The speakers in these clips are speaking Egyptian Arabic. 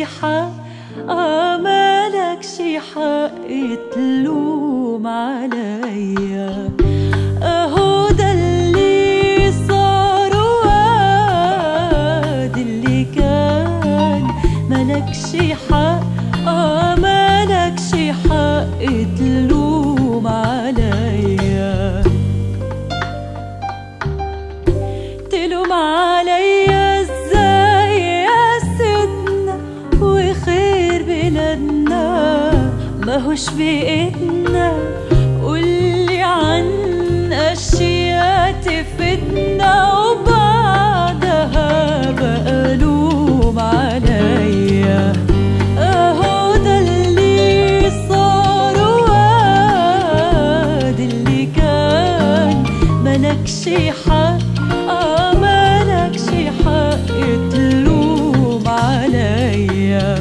حق آه مالكش حق تلوم عليا اهو ده اللي صار واد اللي كان مالكش حق آه مالكش حق تلوم عليا تلوم عليا ازاي يا سيدنا وخير بلادنا ماهوش بإيدنا قولي عن أشياء تفيدنا وبعدها بقى لوم عليا اهو ده اللي صار واد اللي كان ملكش حق اه ملكش حق تلوم عليا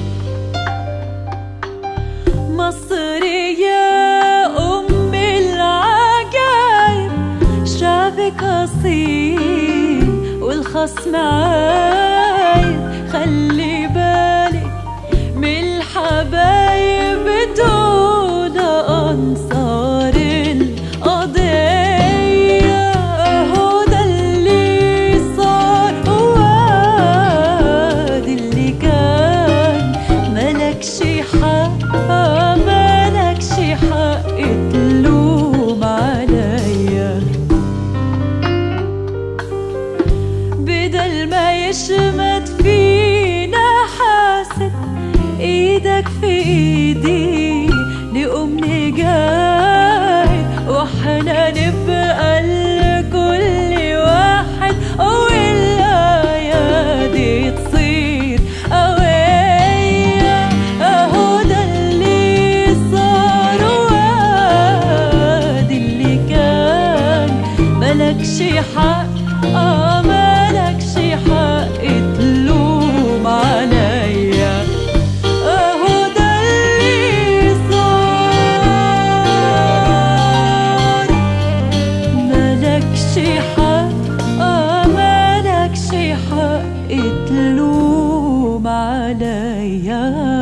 مصر يا أم العجايب شعبك أصيل والخصم عايب خلي بالك من الحبايب دول أنصار القضية أهو ده اللي صار واد اللي كان ملكش حق ملكش حق تلوم عليا بدل ما يشمت فينا حاسد ايدك في ايدي نقوم نجاهد واحنا نبقى لكل واحد والآية دي تصير قوية اهو ده اللي صار واد اللي كان ملكش حق اه ملكش حق تلوم عليا اهو ده اللي صار ملكش حق اه ملكش حق تلوم عليا